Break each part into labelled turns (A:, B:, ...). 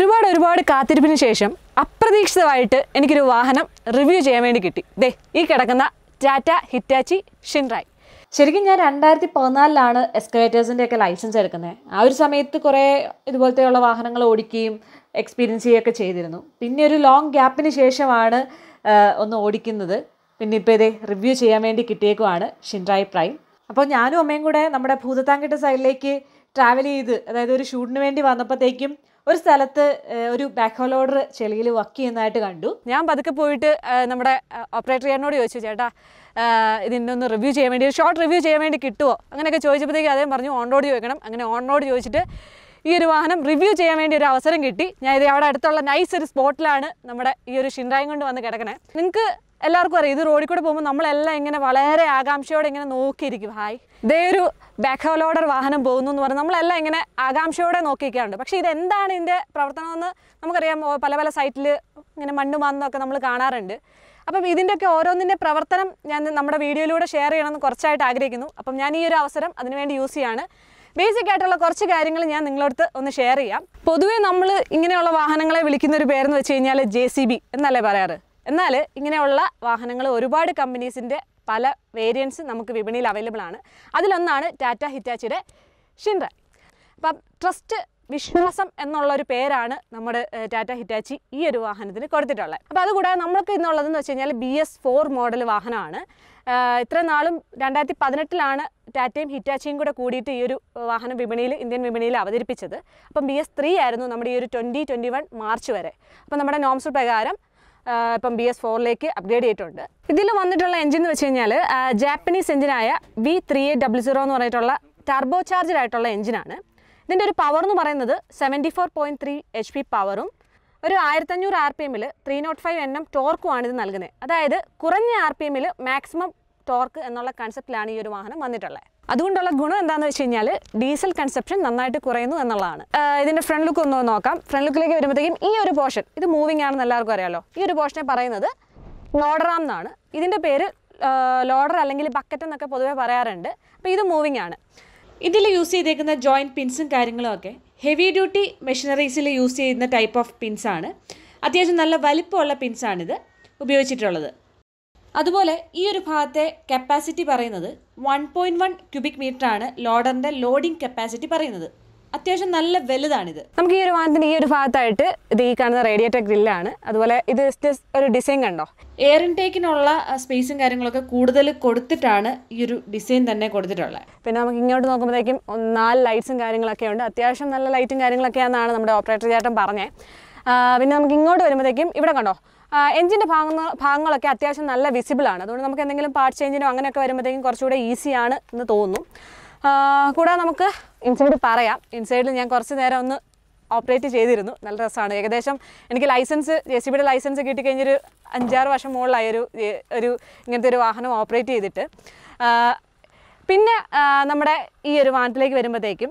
A: ഒരുപാട് ഒരുപാട് കാത്തിരിപ്പിന് ശേഷം അപ്രതീക്ഷിതമായിട്ട് എനിക്കൊരു വാഹനം റിവ്യൂ ചെയ്യാൻ വേണ്ടി കിട്ടി ദേ ഈ കിടക്കുന്ന ടാറ്റ ഹിറ്റാച്ചി ഷിൻറായ് ശരിക്കും ഞാൻ രണ്ടായിരത്തി പതിനാലിലാണ് എക്സ്കവേറ്റേഴ്സിൻ്റെ ഒക്കെ ലൈസൻസ് എടുക്കുന്നത് ആ ഒരു സമയത്ത് കുറേ ഇതുപോലത്തെയുള്ള വാഹനങ്ങൾ ഓടിക്കുകയും എക്സ്പീരിയൻസ് ചെയ്യുകയൊക്കെ ചെയ്തിരുന്നു പിന്നെ ഒരു ലോങ് ഗ്യാപ്പിന് ശേഷമാണ് ആ, ഒന്ന് ഓടിക്കുന്നത് പിന്നെ ഇപ്പോൾ ഇതേ റിവ്യൂ ചെയ്യാൻ വേണ്ടി കിട്ടിയേക്കുവാണ് ഷിൻറായ് പ്രൈം അപ്പോൾ ഞാനും അമ്മയും കൂടെ നമ്മുടെ ഭൂതത്താങ്കിട്ട സൈഡിലേക്ക് ട്രാവൽ ചെയ്ത് അതായത് ഒരു ഷൂട്ടിന് വേണ്ടി വന്നപ്പോഴത്തേക്കും ഒരു സ്ഥലത്ത് ഏഹ്, ഒരു ബാക്ക് ഹോൾ ഓർഡർ ചെളിയിൽ വർക്ക് ചെയ്യുന്നതായിട്ട് കണ്ടു ഞാൻ പതുക്കെ പോയിട്ട് ഏഹ്, നമ്മുടെ ഓപ്പറേറ്റർ ചേട്ടനോട് ചോദിച്ചു ചേട്ടാ ഏഹ്, ഇതിൻ്റെ ഒന്ന് റിവ്യൂ ചെയ്യാൻ വേണ്ടി ഒരു ഷോർട്ട് റിവ്യൂ ചെയ്യാൻ വേണ്ടി കിട്ടുമോ അങ്ങനെയൊക്കെ ചോദിച്ചപ്പോഴത്തേക്ക് അദ്ദേഹം പറഞ്ഞു ഓൺ റോഡ് ചോദിക്കണം അങ്ങനെ ഓൺ റോഡ് ചോദിച്ചിട്ട് ഈ ഒരു വാഹനം റിവ്യൂ ചെയ്യാൻ വേണ്ടി ഒരു അവസരം കിട്ടി ഞാൻ ഇത് അവിടെ അടുത്തുള്ള നൈസ് ഒരു സ്പോട്ടിലാണ് നമ്മുടെ ഈ ഒരു ഷിൻറായും കൊണ്ട് വന്ന് കിടക്കണേ നിങ്ങൾക്ക് എല്ലാവർക്കും അറിയാം ഇത് റോഡിൽ കൂടെ പോകുമ്പോൾ നമ്മളെല്ലാം ഇങ്ങനെ വളരെ ആകാംക്ഷയോടെ ഇങ്ങനെ നോക്കിയിരിക്കും ഹായ് ഇതേ ഒരു ബാക്ക് ഹോൾ ഓർഡർ വാഹനം പോകുന്നു എന്ന് പറഞ്ഞാൽ നമ്മളെല്ലാം ഇങ്ങനെ ആകാംക്ഷയോടെ നോക്കിയിരിക്കാറുണ്ട് പക്ഷേ ഇത് എന്താണ് ഇതിൻ്റെ പ്രവർത്തനമെന്ന് നമുക്കറിയാം ഓ, പല പല സൈറ്റിൽ ഇങ്ങനെ മണ്ണ് മണ്ണൊക്കെ നമ്മൾ കാണാറുണ്ട് അപ്പം ഇതിൻ്റെയൊക്കെ ഓരോന്നിൻ്റെ പ്രവർത്തനം ഞാൻ നമ്മുടെ വീഡിയോയിലൂടെ ഷെയർ ചെയ്യണമെന്ന് കുറച്ചായിട്ട് ആഗ്രഹിക്കുന്നു അപ്പം ഞാൻ ഈ ഒരു അവസരം അതിനുവേണ്ടി യൂസ് ചെയ്യാണ് ബേസിക് ആയിട്ടുള്ള കുറച്ച് കാര്യങ്ങൾ ഞാൻ നിങ്ങളടുത്ത് ഒന്ന് ഷെയർ ചെയ്യാം പൊതുവേ നമ്മൾ ഇങ്ങനെയുള്ള വാഹനങ്ങളെ വിളിക്കുന്ന ഒരു പേരെന്ന് വെച്ച് കഴിഞ്ഞാൽ ജെ സി ബി എന്നല്ലേ പറയാറ് എന്നാൽ ഇങ്ങനെയുള്ള വാഹനങ്ങൾ ഒരുപാട് കമ്പനീസിൻ്റെ പല വേരിയൻസ് നമുക്ക് വിപണിയിൽ അവൈലബിൾ ആണ് അതിലൊന്നാണ് ടാറ്റ ഹിറ്റാച്ചിയുടെ ഷിൻറ അപ്പം ട്രസ്റ്റ് വിശ്വാസം എന്നുള്ള ഒരു പേരാണ് നമ്മുടെ ഏഹ്, ടാറ്റ ഹിറ്റാച്ചി ഈ ഒരു വാഹനത്തിന് കൊടുത്തിട്ടുള്ളത് അപ്പോൾ അതുകൂടാതെ നമ്മൾക്ക് ഇന്നുള്ളതെന്ന് വെച്ച് കഴിഞ്ഞാൽ ബി എസ് ഫോർ മോഡൽ വാഹനമാണ് ആഹ്, ഇത്രയും നാളും രണ്ടായിരത്തി പതിനെട്ടിലാണ് ടാറ്റയും ഹിറ്റാച്ചിയും കൂടെ കൂടിയിട്ട് ഈ ഒരു വാഹനം വിപണിയിൽ ഇന്ത്യൻ വിപണിയിൽ അവതരിപ്പിച്ചത് അപ്പം ബി എസ് ത്രീ ആയിരുന്നു നമ്മുടെ ഈ ഒരു ട്വൻറ്റി ട്വൻറ്റി വൺ മാർച്ച് വരെ അപ്പം നമ്മുടെ നോംസ് പ്രകാരം ആഹ് ഇപ്പം ബി എസ് ഫോറിലേക്ക് അപ്ഗ്രേഡ് ചെയ്തിട്ടുണ്ട് ഇതിൽ വന്നിട്ടുള്ള എഞ്ചിൻ എന്ന് വെച്ച് കഴിഞ്ഞാൽ ജാപ്പനീസ് എഞ്ചിനായ V three eight double zero എന്ന് പറഞ്ഞിട്ടുള്ള ടർബോ ചാർജഡ് ആയിട്ടുള്ള എഞ്ചിനാണ് ഇതിൻ്റെ ഒരു പവർ എന്ന് പറയുന്നത് seventy four point three H P പവറും ഒരു ആയിരത്തഞ്ഞൂറ് ആർ പി എമ്മിൽ three nought five N M ടോർക്കുമാണ് ഇത് നൽകുന്നത് അതായത് കുറഞ്ഞ ആർ പി എമ്മിൽ മാക്സിമം ടോർക്ക് എന്നുള്ള കൺസെപ്റ്റിലാണ് ഈ ഒരു വാഹനം വന്നിട്ടുള്ളത് അതുകൊണ്ടുള്ള ഗുണം എന്താണെന്ന് വെച്ച് കഴിഞ്ഞാൽ ഡീസൽ കൺസെപ്ഷൻ നന്നായിട്ട് കുറയുന്നു എന്നുള്ളതാണ് ആഹ് ഇതിന്റെ ഫ്രണ്ട് ലുക്ക് ഒന്ന് നോക്കാം ഫ്രണ്ട് ലുക്കിലേക്ക് വരുമ്പോഴത്തേക്കും ഈ ഒരു പോർഷൻ ഇത് മൂവിംഗ് ആണെന്ന് എല്ലാവർക്കും അറിയാലോ ഈ ഒരു പോർഷനെ പറയുന്നത് ലോഡറാം എന്നാണ് ഇതിന്റെ പേര് ലോഡർ അല്ലെങ്കിൽ ബക്കറ്റ് എന്നൊക്കെ പൊതുവെ പറയാറുണ്ട് അപ്പോൾ ഇത് മൂവിംഗ് ആണ് ഇതിൽ യൂസ് ചെയ്തേക്കുന്ന ജോയിൻറ്റ് പിൻസും കാര്യങ്ങളും ഒക്കെ ഹെവി ഡ്യൂട്ടി മെഷീനറീസിൽ യൂസ് ചെയ്യുന്ന ടൈപ്പ് ഓഫ് പിൻസാണ് അത്യാവശ്യം നല്ല വലിപ്പമുള്ള പിൻസാണിത് ഉപയോഗിച്ചിട്ടുള്ളത് അതുപോലെ ഈ ഒരു ഭാഗത്തെ കപ്പാസിറ്റി പറയുന്നത് one point one cubic metre ആണ് ലോഡറിൻ്റെ ലോഡിംഗ് കപ്പാസിറ്റി പറയുന്നത് അത്യാവശ്യം നല്ല വലുതാണിത് നമുക്ക് ഈ ഒരു വാഹനത്തിന് ഈ ഒരു ഭാഗത്തായിട്ട് ഇത് ഈ കാണുന്ന റേഡിയേറ്റർ ഗ്രില്ലാണ് അതുപോലെ ഇത് just ഒരു ഡിസൈൻ കണ്ടോ എയർ ഇൻടേക്കിനുള്ള സ്പേസും കാര്യങ്ങളൊക്കെ കൂടുതൽ കൊടുത്തിട്ടാണ് ഈ ഒരു ഡിസൈൻ തന്നെ കൊടുത്തിട്ടുള്ളത് പിന്നെ നമുക്ക് ഇങ്ങോട്ട് നോക്കുമ്പോഴത്തേക്കും ഒന്ന് നാല് ലൈറ്റ്സും കാര്യങ്ങളൊക്കെ ഉണ്ട് അത്യാവശ്യം നല്ല ലൈറ്റും കാര്യങ്ങളൊക്കെയാണെന്നാണ് നമ്മുടെ ഓപ്പറേറ്റർ ചേട്ടൻ പറഞ്ഞത് പിന്നെ നമുക്ക് ഇങ്ങോട്ട് വരുമ്പോഴത്തേക്കും ഇവിടെ കണ്ടോ എഞ്ചിൻ്റെ ഭാഗങ്ങൾ ഭാഗങ്ങളൊക്കെ അത്യാവശ്യം നല്ല വിസിബിൾ ആണ് അതുകൊണ്ട് നമുക്ക് എന്തെങ്കിലും പാർട്ട് ചേഞ്ചിനോ അങ്ങനെയൊക്കെ വരുമ്പോഴത്തേക്കും കുറച്ചുകൂടെ ഈസിയാണ് എന്ന് തോന്നുന്നു ആ, കൂടാതെ നമുക്ക് ഇൻസൈഡ് പറയാം ഇൻസൈഡിൽ ഞാൻ കുറച്ച് നേരം ഒന്ന് ഓപ്പറേറ്റ് ചെയ്തിരുന്നു നല്ല രസമാണ് ഏകദേശം എനിക്ക് ലൈസൻസ് ജെ സി ബിയുടെ ലൈസൻസ് കിട്ടിക്കഴിഞ്ഞൊരു അഞ്ചാറ് വർഷം മുകളിലായി ഒരു ഏ, ഒരു ഇങ്ങനത്തെ ഒരു വാഹനം ഓപ്പറേറ്റ് ചെയ്തിട്ട് ആ, പിന്നെ ആ, നമ്മുടെ ഈ ഒരു വാഹനത്തിലേക്ക് വരുമ്പോഴത്തേക്കും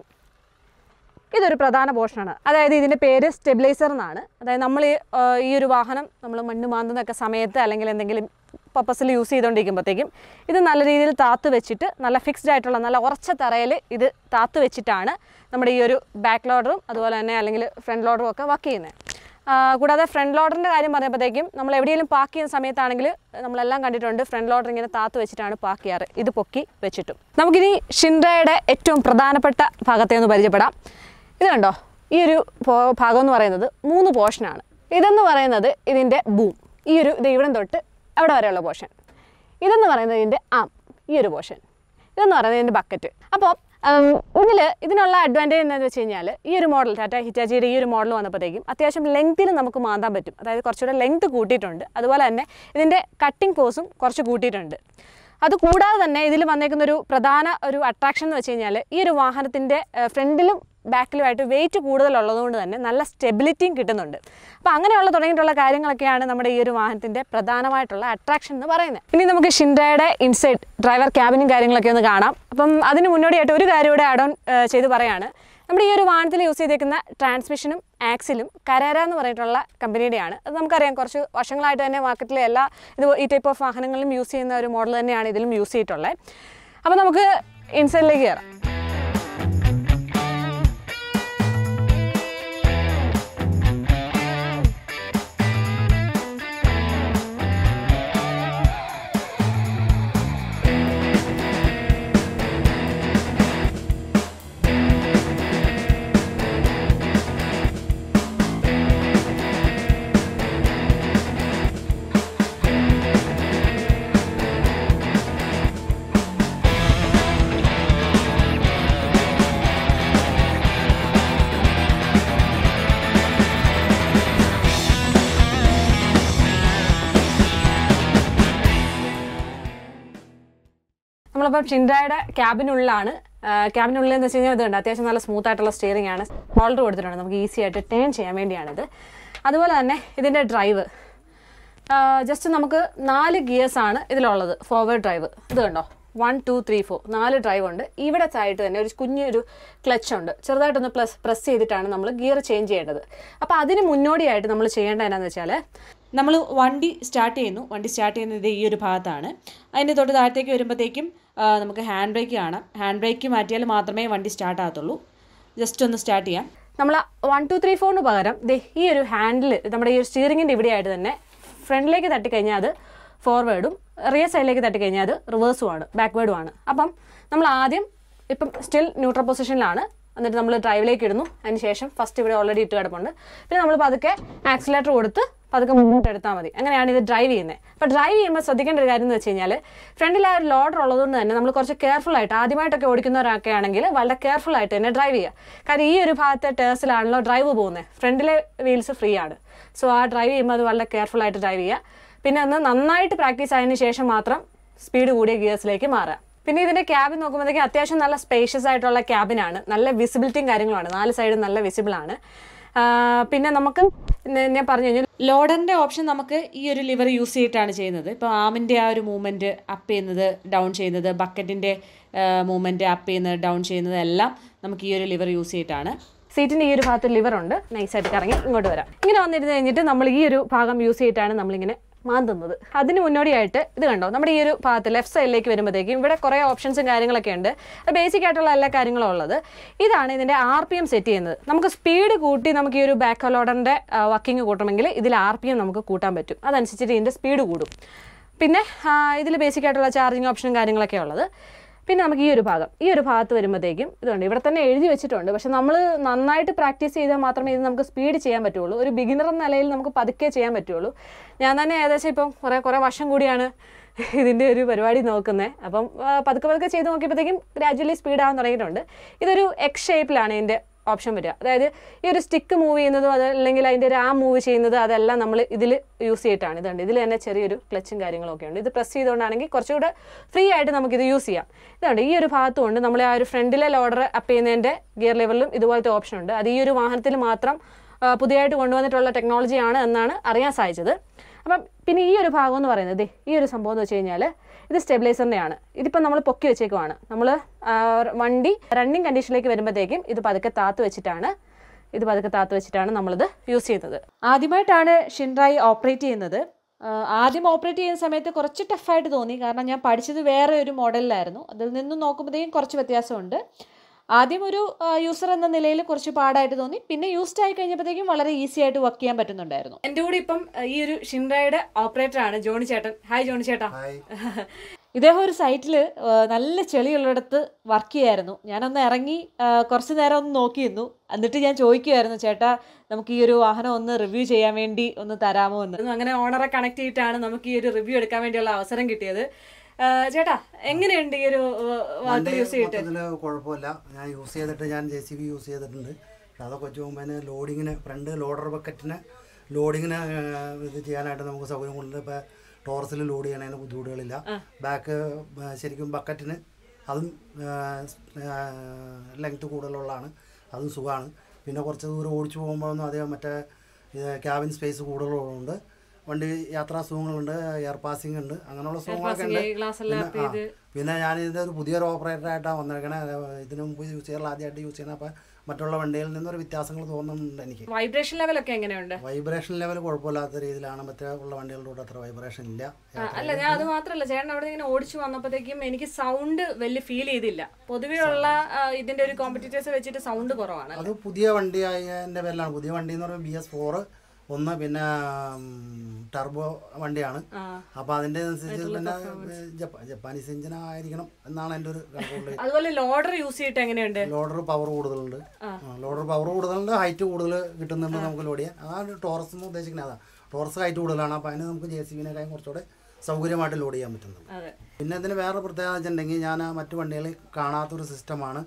A: ഇതൊരു പ്രധാന പോർഷനാണ് അതായത് ഇതിൻ്റെ പേര് സ്റ്റെബിലൈസർ എന്നാണ് അതായത് നമ്മൾ ഈ, ആ, ഈ ഒരു വാഹനം നമ്മൾ മണ്ണ് മാന്തുന്നൊക്കെ സമയത്ത് അല്ലെങ്കിൽ എന്തെങ്കിലും പർപ്പസിൽ യൂസ് ചെയ്തുകൊണ്ടിരിക്കുമ്പോഴത്തേക്കും ഇത് നല്ല രീതിയിൽ താത്ത് വെച്ചിട്ട് നല്ല ഫിക്സ്ഡ് ആയിട്ടുള്ള നല്ല ഉറച്ച തറയിൽ ഇത് താത്ത് വെച്ചിട്ടാണ് നമ്മുടെ ഈ ഒരു ബാക്ക് ലോഡറും അതുപോലെ തന്നെ അല്ലെങ്കിൽ ഫ്രണ്ട് ലോഡറും ഒക്കെ വർക്ക് ചെയ്യുന്നത് കൂടാതെ ഫ്രണ്ട് ലോഡറിൻ്റെ കാര്യം പറയുമ്പോഴത്തേക്കും നമ്മൾ എവിടെയെങ്കിലും പാർക്ക് ചെയ്യുന്ന സമയത്താണെങ്കിൽ നമ്മളെല്ലാം കണ്ടിട്ടുണ്ട് ഫ്രണ്ട് ലോഡർ ഇങ്ങനെ താത്ത് വെച്ചിട്ടാണ് പാർക്ക് ചെയ്യാറ് ഇത് പൊക്കി വെച്ചിട്ടും നമുക്കിനി ഷിൻഡയുടെ ഏറ്റവും പ്രധാനപ്പെട്ട ഭാഗത്തെ ഒന്ന് പരിചയപ്പെടാം ഇത് കണ്ടോ ഈ ഒരു പോ- ഭാഗം എന്ന് പറയുന്നത് മൂന്ന് പോർഷനാണ് ഇതെന്ന് പറയുന്നത് ഇതിൻ്റെ ബൂം ഈ ഒരു ഇത് ഇവിടം തൊട്ട് അവിടെ വരെയുള്ള പോർഷൻ ഇതെന്ന് പറയുന്നത് ഇതിൻ്റെ ആം ഈ ഒരു പോർഷൻ ഇതെന്ന് പറയുന്നത് ഇതിൻ്റെ ബക്കറ്റ് അപ്പോൾ ഇതിൽ ഇതിനുള്ള അഡ്വാൻറ്റേജ് എന്താണെന്ന് വെച്ച് കഴിഞ്ഞാൽ ഈ ഒരു മോഡൽ ടാറ്റ ഹിറ്റാച്ചിയുടെ ഈ ഒരു മോഡൽ വന്നപ്പോഴത്തേക്കും അത്യാവശ്യം ലെങ്ത്തിൽ നമുക്ക് മാന്താൻ പറ്റും അതായത് കുറച്ചുകൂടെ ലെങ്ത് കൂട്ടിയിട്ടുണ്ട് അതുപോലെ തന്നെ ഇതിൻ്റെ കട്ടിംഗ് ഫോഴ്സും കുറച്ച് കൂട്ടിയിട്ടുണ്ട് അത് കൂടാതെ തന്നെ ഇതിൽ വന്നേക്കുന്ന ഒരു പ്രധാന ഒരു അട്രാക്ഷൻ എന്ന് വെച്ച് കഴിഞ്ഞാൽ ഈ ഒരു വാഹനത്തിൻ്റെ ഫ്രണ്ടിലും ബാക്കിലുമായിട്ട് വെയിറ്റ് കൂടുതലുള്ളതുകൊണ്ട് തന്നെ നല്ല സ്റ്റെബിലിറ്റിയും കിട്ടുന്നുണ്ട് അപ്പോൾ അങ്ങനെയുള്ള തുടങ്ങിയിട്ടുള്ള കാര്യങ്ങളൊക്കെയാണ് നമ്മുടെ ഈ ഒരു വാഹനത്തിൻ്റെ പ്രധാനമായിട്ടുള്ള അട്രാക്ഷൻ എന്ന് പറയുന്നത് ഇനി നമുക്ക് ഷിൻഡയുടെ ഇൻസൈഡ് ഡ്രൈവർ ക്യാബിനും കാര്യങ്ങളൊക്കെ ഒന്ന് കാണാം അപ്പം അതിന് മുന്നോടിയായിട്ട് ഒരു കാര്യം കൂടെ ആഡ് ഓൺ ചെയ്ത് പറയാണ് നമ്മുടെ ഈ ഒരു വാഹനത്തിൽ യൂസ് ചെയ്തേക്കുന്ന ട്രാൻസ്മിഷനും ആക്സിലും കരാര എന്ന് പറഞ്ഞിട്ടുള്ള കമ്പനിയുടെയാണ് അത് നമുക്കറിയാം കുറച്ച് വർഷങ്ങളായിട്ട് തന്നെ മാർക്കറ്റിലെ എല്ലാ ഇത് ഈ ടൈപ്പ് ഓഫ് വാഹനങ്ങളിലും യൂസ് ചെയ്യുന്ന ഒരു മോഡൽ തന്നെയാണ് ഇതിലും യൂസ് ചെയ്തിട്ടുള്ളത് അപ്പോൾ നമുക്ക് ഇൻസൈഡിലേക്ക് കയറാം നമ്മളിപ്പം ഷിൻഡയുടെ ക്യാബിനുള്ളിലാണ് ക്യാബിനുള്ളിൽ എന്ന് വെച്ച് കഴിഞ്ഞാൽ ഇതുണ്ട് അത്യാവശ്യം നല്ല സ്മൂത്ത് ആയിട്ടുള്ള സ്റ്റിയറിംഗ് ആണ് ഹോൾഡർ കൊടുത്തിട്ടുണ്ട് നമുക്ക് ഈസി ആയിട്ട് ടേൺ ചെയ്യാൻ വേണ്ടിയാണിത് അതുപോലെ തന്നെ ഇതിൻ്റെ ഡ്രൈവ് ജസ്റ്റ് നമുക്ക് നാല് ഗിയേഴ്സ് ആണ് ഇതിലുള്ളത് ഫോർവേഡ് ഡ്രൈവ് ഇത് കണ്ടോ വൺ ടു ത്രീ ഫോർ നാല് ഡ്രൈവ് ഉണ്ട് ഇവിടെ ആയിട്ട് തന്നെ ഒരു കുഞ്ഞൊരു ക്ലച്ച് ഉണ്ട് ചെറുതായിട്ടൊന്ന് പ്ലസ് പ്രസ് ചെയ്തിട്ടാണ് നമ്മൾ ഗിയർ ചേഞ്ച് ചെയ്യേണ്ടത് അപ്പോൾ അതിന് മുന്നോടിയായിട്ട് നമ്മൾ ചെയ്യേണ്ടത് എന്നാന്ന് വെച്ചാൽ
B: നമ്മൾ വണ്ടി സ്റ്റാർട്ട് ചെയ്യുന്നു വണ്ടി സ്റ്റാർട്ട് ചെയ്യുന്നത് ഈ ഒരു ഭാഗത്താണ് അതിൻ്റെ തൊട്ട് താഴത്തേക്ക് വരുമ്പോഴത്തേക്കും ആ, നമുക്ക് ഹാൻഡ് ബ്രേക്ക് കാണാം ഹാൻഡ് ബ്രേക്ക് മാറ്റിയാൽ മാത്രമേ വണ്ടി സ്റ്റാർട്ട് ആകത്തുള്ളൂ ജസ്റ്റ് ഒന്ന് സ്റ്റാർട്ട് ചെയ്യാം
A: നമ്മൾ വൺ ടു ത്രീ ഫോറിന് പകരം ദേ ഈ ഒരു ഹാൻഡിൽ നമ്മുടെ ഈ ഒരു സ്റ്റിയറിങ്ങിൻ്റെ ഇവിടെയായിട്ട് തന്നെ ഫ്രണ്ടിലേക്ക് തട്ടിക്കഴിഞ്ഞാൽ അത് ഫോർവേഡും റിയർ സൈഡിലേക്ക് തട്ടിക്കഴിഞ്ഞാൽ അത് റിവേഴ്സും ആണ് ബാക്ക്വേഡും ആണ് അപ്പം നമ്മൾ ആദ്യം ഇപ്പം സ്റ്റിൽ ന്യൂട്രൽ പൊസിഷനിലാണ് എന്നിട്ട് നമ്മൾ ഡ്രൈവിലേക്ക് ഇടുന്നു അതിന് ശേഷം ഫസ്റ്റ് ഇവിടെ ഓൾറെഡി ഇട്ട് കിടപ്പുണ്ട് പിന്നെ നമ്മൾ പതുക്കെ ആക്സിലേറ്റർ കൊടുത്ത് പതുക്കെ മുന്നോട്ട് എടുത്താൽ മതി അങ്ങനെയാണ് ഇത് ഡ്രൈവ് ചെയ്യുന്നത് അപ്പോൾ ഡ്രൈവ് ചെയ്യുമ്പോൾ ശ്രദ്ധിക്കേണ്ട ഒരു കാര്യം എന്ന് വെച്ച് കഴിഞ്ഞാൽ ഫ്രണ്ടിൽ ആ ഒരു ലോഡർ ഉള്ളതുകൊണ്ട് തന്നെ നമ്മൾ കുറച്ച് കെയർഫുൾ ആയിട്ട് ആദ്യമായിട്ടൊക്കെ ഓടിക്കുന്നവരൊക്കെ ആണെങ്കിൽ വളരെ കെയർഫുൾ ആയിട്ട് തന്നെ ഡ്രൈവ് ചെയ്യുക കാരണം ഈ ഒരു ഭാഗത്തെ ടേഴ്സിലാണല്ലോ ഡ്രൈവ് പോകുന്നത് ഫ്രണ്ടിലെ വീൽസ് ഫ്രീ ആണ് സോ ആ ഡ്രൈവ് ചെയ്യുമ്പോൾ അത് വളരെ കെയർഫുൾ ആയിട്ട് ഡ്രൈവ് ചെയ്യുക പിന്നെ ഒന്ന് നന്നായിട്ട് പ്രാക്ടീസ് ആയതിനു ശേഷം മാത്രം സ്പീഡ് കൂടിയ ഗിയേഴ്സിലേക്ക് മാറുക പിന്നെ ഇതിന്റെ ക്യാബിൻ നോക്കുമ്പോഴത്തേക്ക് അത്യാവശ്യം നല്ല സ്പേഷ്യസ് ആയിട്ടുള്ള ക്യാബിനാണ് നല്ല വിസിബിലിറ്റിയും കാര്യങ്ങളുമാണ് നാല് സൈഡും നല്ല വിസിബിൾ ആണ് ആ, പിന്നെ നമുക്ക് ന- ഞാൻ പറഞ്ഞു കഴിഞ്ഞാൽ
B: ലോഡറിൻ്റെ ഓപ്ഷൻ നമുക്ക് ഈ ഒരു ലിവർ യൂസ് ചെയ്തിട്ടാണ് ചെയ്യുന്നത് ഇപ്പോൾ ആമിൻ്റെ ആ ഒരു മൂവ്മെൻറ്റ് അപ്പ് ചെയ്യുന്നത് ഡൗൺ ചെയ്യുന്നത് ബക്കറ്റിൻ്റെ മൂവ്മെൻറ്റ് അപ്പ് ചെയ്യുന്നത് ഡൗൺ ചെയ്യുന്നത് എല്ലാം നമുക്ക് ഈ ഒരു ലിവർ യൂസ് ചെയ്തിട്ടാണ്
A: സീറ്റിന്റെ ഈ ഒരു ഭാഗത്ത് ലിവർ ഉണ്ട് നൈസായിട്ട് കറങ്ങി ഇങ്ങോട്ട് വരാം ഇങ്ങനെ വന്നിരുന്ന് കഴിഞ്ഞിട്ട് നമ്മൾ ഈ ഒരു ഭാഗം യൂസ് ചെയ്തിട്ടാണ് നമ്മളിങ്ങനെ മാന്തുന്നത് അതിന് മുന്നോടിയായിട്ട് ഇത് കണ്ടോ നമ്മുടെ ഈ ഒരു ഭാഗത്ത് ലെഫ്റ്റ് സൈഡിലേക്ക് വരുമ്പോഴത്തേക്കും ഇവിടെ കുറേ ഓപ്ഷൻസും കാര്യങ്ങളൊക്കെ ഉണ്ട് ബേസിക് ആയിട്ടുള്ള എല്ലാ കാര്യങ്ങളും ഉള്ളത് ഇതാണ് ഇതിന്റെ ആർ പി എം സെറ്റ് ചെയ്യുന്നത് നമുക്ക് സ്പീഡ് കൂട്ടി നമുക്ക് ഈ ഒരു ബാക്ക് ലോഡറിന്റെ വർക്കിംഗ് കൂട്ടണമെങ്കിൽ ഇതിൽ ആർ പി എം നമുക്ക് കൂട്ടാൻ പറ്റും അതനുസരിച്ചിട്ട് ഇതിന്റെ സ്പീഡ് കൂടും പിന്നെ ഇതിൽ ബേസിക് ആയിട്ടുള്ള ചാർജിങ് ഓപ്ഷനും കാര്യങ്ങളൊക്കെ ഉള്ളത് പിന്നെ നമുക്ക് ഈ ഒരു ഭാഗം ഈ ഒരു ഭാഗത്ത് വരുമ്പോഴത്തേക്കും ഇതുണ്ട് ഇവിടെ തന്നെ എഴുതി വെച്ചിട്ടുണ്ട് പക്ഷെ നമ്മൾ നന്നായിട്ട് പ്രാക്ടീസ് ചെയ്താൽ മാത്രമേ ഇത് നമുക്ക് സ്പീഡ് ചെയ്യാൻ പറ്റുള്ളൂ ഒരു ബിഗിനർ എന്ന നിലയിൽ നമുക്ക് പതുക്കെ ചെയ്യാൻ പറ്റുള്ളൂ ഞാൻ തന്നെ ഏകദേശം ഇപ്പം കുറേ കുറേ വർഷം കൂടിയാണ് ഇതിൻ്റെ ഒരു പരിപാടി നോക്കുന്നത് അപ്പം ആ, പതുക്കെ പതുക്കെ ചെയ്ത് നോക്കിയപ്പോഴത്തേക്കും ഗ്രാജുവലി സ്പീഡ് ആവാൻ തുടങ്ങിയിട്ടുണ്ട് ഇതൊരു എക്സ് ഷേപ്പിലാണ് ഇതിൻ്റെ ഓപ്ഷൻ വരിക അതായത് ഈ ഒരു സ്റ്റിക്ക് മൂവ് ചെയ്യുന്നതും അത് അല്ലെങ്കിൽ അതിൻ്റെ ഒരു ആ മൂവ് ചെയ്യുന്നത് അതെല്ലാം നമ്മൾ ഇതിൽ യൂസ് ചെയ്തിട്ടാണ് ഇതുണ്ട് ഇതിൽ തന്നെ ചെറിയൊരു ക്ലച്ചും കാര്യങ്ങളൊക്കെ ഉണ്ട് ഇത് പ്രസ് ചെയ്തുകൊണ്ടാണെങ്കിൽ കുറച്ചുകൂടെ ഫ്രീ ആയിട്ട് നമുക്കിത് യൂസ് ചെയ്യാം ഇതുണ്ട് ഈ ഒരു ഭാഗത്തും ഉണ്ട് നമ്മൾ ആ ഒരു ഫ്രണ്ടിലെ ലോഡർ അപ്പ് ചെയ്യുന്നതിൻ്റെ ഗിയർ ലെവലിലും ഇതുപോലത്തെ ഓപ്ഷൻ ഉണ്ട് അത് ഈ ഒരു വാഹനത്തിൽ മാത്രം ആ, പുതിയതായിട്ട് കൊണ്ടുവന്നിട്ടുള്ള ടെക്നോളജിയാണ് എന്നാണ് അറിയാൻ സാധിച്ചത് അപ്പം പിന്നെ ഈ ഒരു ഭാഗം എന്ന് പറയുന്നത് ദേ, ഈ ഒരു സംഭവം എന്ന് വെച്ച് കഴിഞ്ഞാൽ ഇത് സ്റ്റെബിലൈസറിൻ്റെയാണ് ഇതിപ്പോൾ നമ്മൾ പൊക്കി വെച്ചേക്കുവാണ് നമ്മൾ വണ്ടി റണ്ണിങ് കണ്ടീഷനിലേക്ക് വരുമ്പോഴത്തേക്കും ഇത് പതുക്കെ താത്ത് വെച്ചിട്ടാണ് ഇത് പതുക്കെ താത്ത് വെച്ചിട്ടാണ് നമ്മളിത് യൂസ് ചെയ്യുന്നത്
B: ആദ്യമായിട്ടാണ് ഷിൻറായി ഓപ്പറേറ്റ് ചെയ്യുന്നത് ആ, ആദ്യം ഓപ്പറേറ്റ് ചെയ്യുന്ന സമയത്ത് കുറച്ച് ടഫായിട്ട് തോന്നി കാരണം ഞാൻ പഠിച്ചത് വേറെ ഒരു മോഡലിലായിരുന്നു അതിൽ നിന്നും നോക്കുമ്പോഴത്തേക്കും കുറച്ച് വ്യത്യാസമുണ്ട് ആദ്യം ഒരു യൂസർ എന്ന നിലയിൽ കുറച്ച് പാടായിട്ട് തോന്നി പിന്നെ യൂസ്ഡ് ആയി കഴിഞ്ഞപ്പോഴത്തേക്കും വളരെ ഈസി ആയിട്ട് വർക്ക് ചെയ്യാൻ പറ്റുന്നുണ്ടായിരുന്നു
A: എൻ്റെ കൂടെ ഇപ്പം ഈ ഒരു ഷിൻഡയുടെ ഓപ്പറേറ്റർ ആണ് ജോണി ചേട്ടൻ ഹായ് ജോണി ചേട്ടാ
B: ഇദ്ദേഹം ഒരു സൈറ്റിൽ നല്ല ചെളിയുള്ളിടത്ത് വർക്ക് ചെയ്യായിരുന്നു ഞാനൊന്ന് ഇറങ്ങി ആ, കുറച്ച് നേരം ഒന്ന് നോക്കിയിരുന്നു എന്നിട്ട് ഞാൻ ചോദിക്കുമായിരുന്നു ചേട്ടാ നമുക്ക് ഈ ഒരു വാഹനം ഒന്ന് റിവ്യൂ ചെയ്യാൻ വേണ്ടി ഒന്ന് തരാമോ എന്ന്
A: അങ്ങനെ ഓണറെ കണക്ട് ചെയ്തിട്ടാണ് നമുക്ക് ഈ ഒരു റിവ്യൂ എടുക്കാൻ വേണ്ടിയുള്ള അവസരം കിട്ടിയത് ആ, ചേട്ടാ എങ്ങനെയുണ്ട് ഈ ഒരു വാഹനത്തിൽ യൂസ് ചെയ്തിട്ട്
C: മൊത്തത്തിൽ കുഴപ്പമില്ല ഞാൻ യൂസ് ചെയ്തിട്ട് ഞാൻ ജെ സി ബി യൂസ് ചെയ്തിട്ടുണ്ട് പക്ഷെ അതൊക്കെ വെച്ച് പോകുമ്പോൾ ലോഡിങ്ങിന് ഫ്രണ്ട് ലോഡർ ബക്കറ്റിന് ലോഡിങ്ങിന് ഇത് ചെയ്യാനായിട്ട് നമുക്ക് സൗകര്യം കൊണ്ട് ഇപ്പോൾ ടോറസിൽ ലോഡ് ചെയ്യണതിന് ബുദ്ധിമുട്ടുകളില്ല ബാക്ക് ശരിക്കും ബക്കറ്റിന് അതും ലെങ്ത് കൂടുതലുള്ളതാണ് അതും സുഖമാണ് പിന്നെ കുറച്ച് ദൂരം ഓടിച്ചു പോകുമ്പോഴൊന്നും അതേ മറ്റേ ക്യാബിൻ സ്പേസ് കൂടുതലുള്ളതുകൊണ്ട് വണ്ടി യാത്രാ സുഖങ്ങളുണ്ട് എയർ പാസിംഗ് ഉണ്ട് അങ്ങനെയുള്ള സുഖങ്ങളൊക്കെ ഉണ്ട്
A: ഗ്ലാസ് എല്ലാം
C: പിന്നെ ആ, പിന്നെ ഞാൻ ഇതിൻ്റെ ഒരു പുതിയൊരു ഓപ്പറേറ്റർ ആയിട്ടാണ് വന്നേക്കണേ ഇതിനു മുമ്പ് യൂസ് ചെയ്യാറുള്ള ആദ്യമായിട്ട് യൂസ് ചെയ്യുന്ന അപ്പോൾ മറ്റുള്ള വണ്ടികളിൽ നിന്നൊരു വ്യത്യാസങ്ങൾ തോന്നുന്നുണ്ട് എനിക്ക്
A: വൈബ്രേഷൻ ലെവലൊക്കെ എങ്ങനെയുണ്ട്
C: വൈബ്രേഷൻ ലെവൽ കുഴപ്പമില്ലാത്ത രീതിയിലാണ് മറ്റേ ഉള്ള വണ്ടികളുടെ കൂടെ അത്ര വൈബ്രേഷൻ ഇല്ല
A: ആ, അല്ല ഞാൻ അത് മാത്രമല്ല ചേട്ടൻ അവിടെ ഇങ്ങനെ ഓടിച്ചു വന്നപ്പോഴത്തേക്കും എനിക്ക് സൗണ്ട് വലിയ ഫീൽ ചെയ്തില്ല പൊതുവേ ഉള്ള ആ, ഇതിന്റെ ഒരു കോമ്പറ്റീറ്റേഴ്സ് വെച്ചിട്ട് സൗണ്ട് കുറവാണ്
C: അത് പുതിയ വണ്ടി ആയതിൻ്റെ പേരിലാണ് പുതിയ വണ്ടി എന്ന് പറയുമ്പോൾ ബി എസ് ഫോറ് ഒന്ന് പിന്നെ ടർബോ വണ്ടിയാണ് അപ്പോൾ അതിൻ്റെ അനുസരിച്ച് പിന്നെ ജപ്പാ ജപ്പാനീസ് എഞ്ചിൻ ആയിരിക്കണം എന്നാണ് എൻ്റെ ഒരു കണക്കുള്ള
A: അതുപോലെ ലോഡർ യൂസ് ചെയ്തിട്ട് എങ്ങനെയുണ്ട്
C: ലോഡർ പവർ കൂടുതലുണ്ട് ലോഡർ പവർ കൂടുതലുണ്ട് ഹൈറ്റ് കൂടുതൽ കിട്ടുന്നുണ്ട് നമുക്ക് ലോഡ് ചെയ്യാൻ അതാണ് ടോറസ് എന്ന് ഉദ്ദേശിക്കുന്നത് അതാ ടോറസ് ഹൈറ്റ് കൂടുതലാണ് അപ്പോൾ അതിന് നമുക്ക് ജെ സി ബിനേക്കാളും കുറച്ചുകൂടെ സൗകര്യമായിട്ട് ലോഡ് ചെയ്യാൻ പറ്റുന്നുണ്ട്
A: അതെ
C: പിന്നെ ഇതിന് വേറെ പ്രത്യേകത വെച്ചിട്ടുണ്ടെങ്കിൽ ഞാൻ ആ മറ്റു വണ്ടികളിൽ കാണാത്തൊരു സിസ്റ്റമാണ്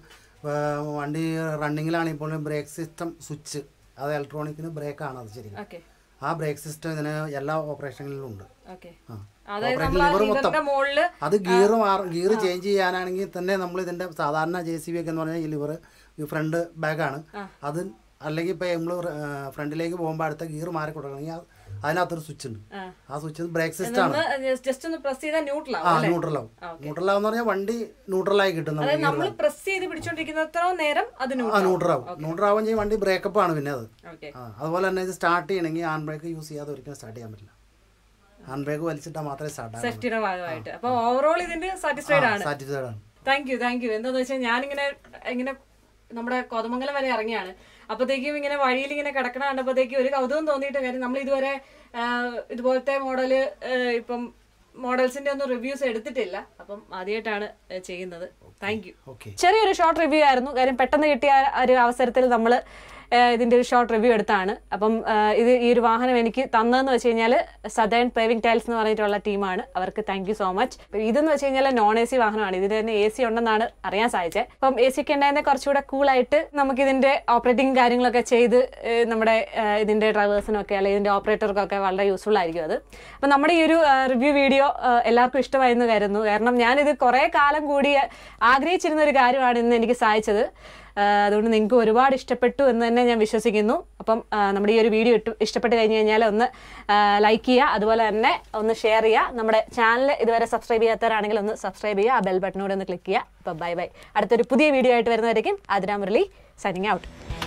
C: വണ്ടി റണ്ണിങ്ങിലാണ് ഇപ്പോൾ ബ്രേക്ക് സിസ്റ്റം സ്വിച്ച് അത് ഇലക്ട്രോണിക്കിന് ബ്രേക്കാണ് അത് ശരിക്കും
A: ഓക്കെ
C: ആ ബ്രേക്ക് സിസ്റ്റം ഇതിന് എല്ലാ ഓപ്പറേഷനിലും ഉണ്ട്
B: ഓക്കെ
C: ആ
B: അതായത്
C: ഓപ്പറേറ്റിംഗ്
B: നമ്മൾ ആ
C: ലിവർ മൊത്തം
B: ലിവറിന്റെ മുകളില്
C: അത് ഗിയർ ഗിയർ ചേഞ്ച് ചെയ്യാനാണെങ്കിൽ തന്നെ നമ്മൾ ഇതിന്റെ സാധാരണ ജെ സി ബി ഒക്കെ എന്ന് പറഞ്ഞാൽ ഈ ലിവർ ഈ ഫ്രണ്ട് ബാഗാണ് അത് അല്ലെങ്കിൽ ഇപ്പോൾ നമ്മൾ ഫ്രണ്ടിലേക്ക് പോകുമ്പോൾ അടുത്ത ഗിയർ മാറി കൊടുക്കണമെങ്കിൽ ആ- അതിനകത്തൊരു സ്വിച്ച് ഉണ്ട് ആ സ്വിച്ച് ബ്രേക്ക് സിസ്റ്റം ആണ്
B: ജസ്റ്റ് ഒന്ന് പ്രസ് ചെയ്താൽ ന്യൂട്രൽ
C: ആ
B: ആവും അല്ലേ
C: ന്യൂട്രലാവും ന്യൂട്രലാവും പറഞ്ഞാൽ വണ്ടി ന്യൂട്രലായി കിട്ടും നമുക്ക്
B: അതായത് നമ്മൾ പ്രസ് ചെയ്ത് പിടിച്ചോണ്ടിരിക്കുന്നത്ര നേരം അത്
C: ആ
B: ന്യൂട്രൽ
C: ന്യൂട്രലാവും ന്യൂട്രലാവും ചെയ്യും വണ്ടി ബ്രേക്കപ്പ് ആണ് പിന്നെ അത്
B: ഓക്കെ
C: ആ അതുപോലെ തന്നെ ഇത് സ്റ്റാർട്ട് ചെയ്യണമെങ്കിൽ ഹാൻഡ് ബ്രേക്ക് യൂസ് ചെയ്യാതെ ഒരിക്കലും സ്റ്റാർട്ട് ചെയ്യാൻ പറ്റില്ല ഹാൻഡ് ബ്രേക്ക് വലിച്ചിട്ടാൽ മാത്രമേ സ്റ്റാർട്ട് ആകും
B: സേഫ്റ്റിയുടെ ഭാഗമായിട്ട് അപ്പൊ ഓവറോൾ ഇതിന്റെ സാറ്റിസ്ഫൈഡ് ആണ്
C: സാറ്റിസ്ഫൈഡ് ആണ്
B: താങ്ക് യു താങ്ക് യു എന്താന്ന് വെച്ചാൽ ഞാനിങ്ങനെ ഇങ്ങനെ നമ്മുടെ കോതമംഗലം വരെ ഇറങ്ങിയാണ് അപ്പോഴത്തേക്കും ഇങ്ങനെ വഴിയിൽ ഇങ്ങനെ കിടക്കണ കണ്ടപ്പോഴത്തേക്കും ഒരു കൗതുകം തോന്നിയിട്ട് കാര്യം നമ്മൾ ഇതുവരെ ആ, ഇതുപോലത്തെ മോഡല് ഇപ്പം മോഡൽസിന്റെ ഒന്നും റിവ്യൂസ് എടുത്തിട്ടില്ല അപ്പം ആദ്യമായിട്ടാണ് ഏ, ചെയ്യുന്നത് താങ്ക് യു
C: ഓക്കെ
A: ചെറിയൊരു ഷോർട്ട് റിവ്യൂ ആയിരുന്നു കാര്യം പെട്ടെന്ന് കിട്ടിയ ഒരു അവസരത്തിൽ നമ്മൾ ഇതിൻ്റെ ഒരു ഷോർട്ട് റിവ്യൂ എടുത്താണ് അപ്പം ആ, ഇത് ഈ ഒരു വാഹനം എനിക്ക് തന്നതെന്ന് വെച്ച് കഴിഞ്ഞാൽ സദേൺ പേവിംഗ് ടൈൽസ് എന്ന് പറഞ്ഞിട്ടുള്ള ടീമാണ് അവർക്ക് താങ്ക് യു സോ മച്ച് ഇതെന്ന് വെച്ച് കഴിഞ്ഞാൽ നോൺ എ സി വാഹനമാണ് ഇതിന് തന്നെ എ സി ഉണ്ടെന്നാണ് അറിയാൻ സാധിച്ചത് അപ്പം എ സി ഒക്കെ ഉണ്ടായിരുന്ന കുറച്ചുകൂടെ കൂളായിട്ട് നമുക്ക് ഇതിൻ്റെ ഓപ്പറേറ്റിംഗ് കാര്യങ്ങളൊക്കെ ചെയ്ത് ഏ, നമ്മുടെ ആ, ഇതിൻ്റെ ഡ്രൈവേഴ്സിനൊക്കെ അല്ലെങ്കിൽ ഇതിൻ്റെ ഓപ്പറേറ്റർക്കൊക്കെ വളരെ യൂസ്ഫുൾ ആയിരിക്കും അത് അപ്പം നമ്മുടെ ഈ ഒരു റിവ്യൂ വീഡിയോ എല്ലാവർക്കും ഇഷ്ടമായെന്ന് കരുതുന്നു കാരണം ഞാനിത് കുറേ കാലം കൂടി ആഗ്രഹിച്ചിരുന്ന ഒരു കാര്യമാണ് ഇന്ന് എനിക്ക് സാധിച്ചത് ആ, അതുകൊണ്ട് നിങ്ങൾക്ക് ഒരുപാട് ഇഷ്ടപ്പെട്ടു എന്ന് തന്നെ ഞാൻ വിശ്വസിക്കുന്നു അപ്പം ആ, നമ്മുടെ ഈ ഒരു വീഡിയോ ഇട്ട് ഇഷ്ടപ്പെട്ട് കഴിഞ്ഞ് കഴിഞ്ഞാൽ ഒന്ന് ലൈക്ക് ചെയ്യുക അതുപോലെ തന്നെ ഒന്ന് ഷെയർ ചെയ്യുക നമ്മുടെ ചാനൽ ഇതുവരെ സബ്സ്ക്രൈബ് ചെയ്യാത്തവരാണെങ്കിൽ ഒന്ന് സബ്സ്ക്രൈബ് ചെയ്യുക ആ ബെൽ ബട്ടനോട് ഒന്ന് ക്ലിക്ക് ചെയ്യുക അപ്പം ബൈ ബൈ അടുത്തൊരു പുതിയ വീഡിയോ ആയിട്ട് വരുന്നവരേക്കും ആതിരാ മുരളി സൈനിങ് ഔട്ട്